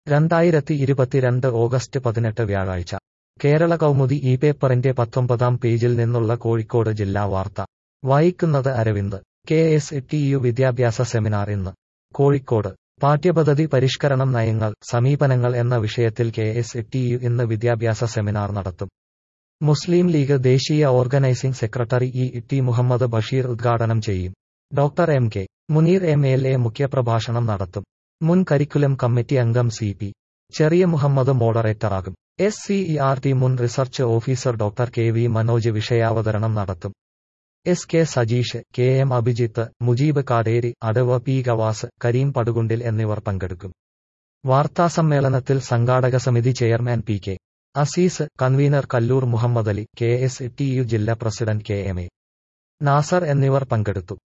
രണ്ടായിരത്തി ഇരുപത്തിരണ്ട് ഓഗസ്റ്റ് പതിനെട്ട് വ്യാഴാഴ്ച കേരള കൗമുദി ഈ പേപ്പറിന്റെ പത്തൊമ്പതാം പേജിൽ നിന്നുള്ള കോഴിക്കോട് ജില്ലാ വാർത്ത വായിക്കുന്നത് Aravind K S T U വിദ്യാഭ്യാസ സെമിനാർ ഇന്ന് കോഴിക്കോട് പാഠ്യപദ്ധതി പരിഷ്കരണം നയങ്ങൾ സമീപനങ്ങൾ എന്ന വിഷയത്തിൽ കെ എസ് ടി യു ഇന്ന് വിദ്യാഭ്യാസ സെമിനാർ നടത്തും മുസ്ലിം ലീഗ് ദേശീയ organising secretary E T Muhammad Basheer ഉദ്ഘാടനം ചെയ്യും doctor M K Muneer M L A മുഖ്യപ്രഭാഷണം നടത്തും മുൻ കരിക്കുലം കമ്മിറ്റി അംഗം സി പി ചെറിയ മുഹമ്മദ് മോഡറേറ്ററാകും S C E R T മുൻ research officer doctor K V Manoj വിഷയാവതരണം നടത്തും S K Sajeesh K M Abhijith Mujeeb Kaderi അടവ് പി ഗവാസ് കരീം പടുകുണ്ടിൽ എന്നിവർ പങ്കെടുക്കും വാർത്താസമ്മേളനത്തിൽ സംഘാടക സമിതി chairman P K Azeez convener Kallur Muhammad Ali K S T U ജില്ലാ president K M A Nasar എന്നിവർ പങ്കെടുത്തു